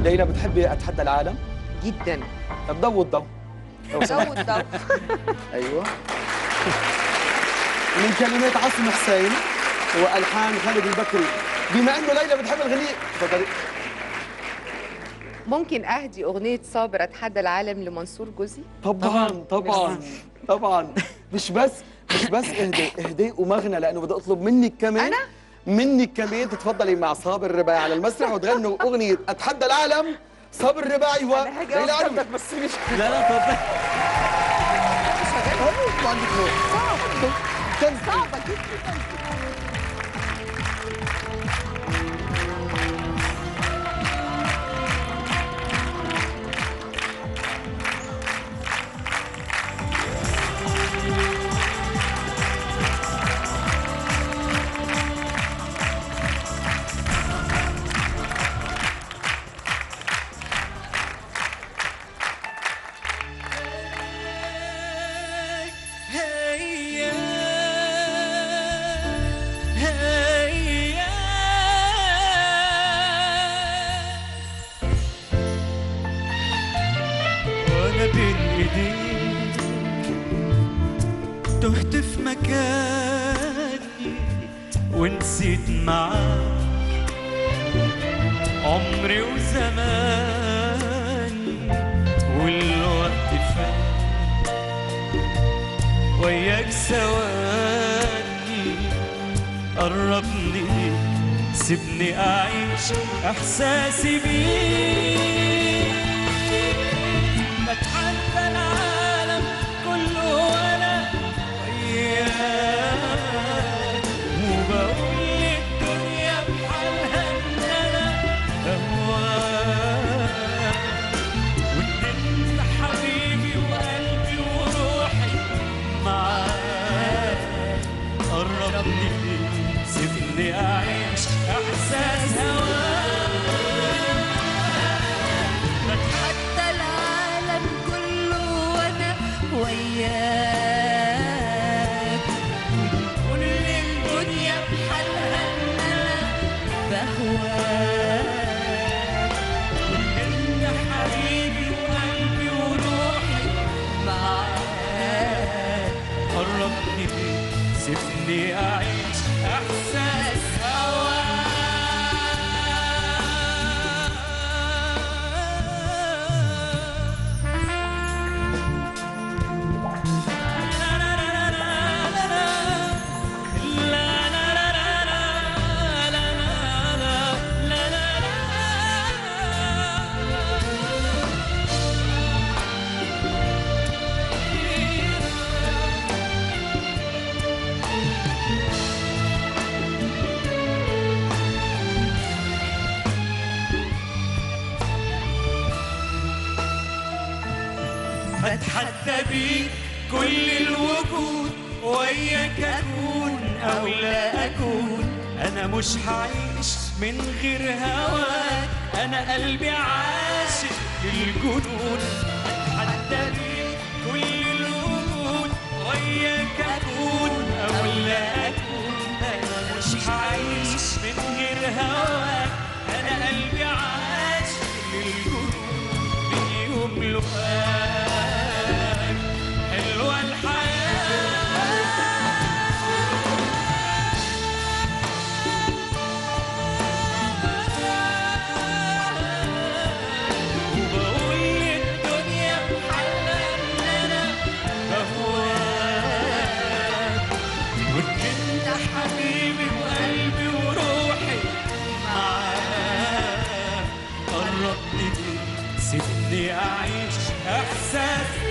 ليلى بتحبي اتحدى العالم جدا طب ضووا الضوء لو سمحت. جو الضوء ايوه من كلمات عاصم حسين والحان خالد البكري بما انه ليلى بتحب الغنية تفضلي ممكن اهدي اغنيه صابر اتحدى العالم لمنصور جوزي طبعا طبعا طبعا مش بس مش بس اهدي اهدي ومغنى لانه بدي اطلب منك كمان أنا؟ منك كمان تتفضلي مع صابر الرباعي على المسرح وتغنوا اغنيه اتحدى العالم صابر الرباعي و أنا هاجي ليلى أوصل. عندك بس مش لا لا تفضل ما عندك نور صعبه كان صعبه جدا هيا هيا وانا بين ايديك تهت في مكاني ونسيت معاك عمري وزماني والوقت فات وياك ثواني قربني سيبني أعيش إحساسي بيك بتحدى العالم كله وأنا وياك وبقول للدنيا بحالها إن أنا أهواك وإن أنت حبيبي وقلبي وروحي معاك قربني سيبني أعيش إحساس هواك حتى العالم كله وانا وياك كل الدنيا بحالها ان انا بهواك انت حبيبي وقلبي وروحي معاك قربني سيبني اعيش احساس بتحدى بيك كل الوجود وياك اكون او لا اكون انا مش هعيش من غير هواك انا قلبي عاشق للجنون بتحدى بيك كل الوجود وياك اكون او لا اكون انا مش هعيش من غير هواك انا قلبي عاشق للجنون بيهم لقاك حلوة الحياة وبقول للدنيا بحالها إن أنا بهواك وإن أنت حبيبي وقلبي وروحي معاك قربني سيبني أعيش إحساس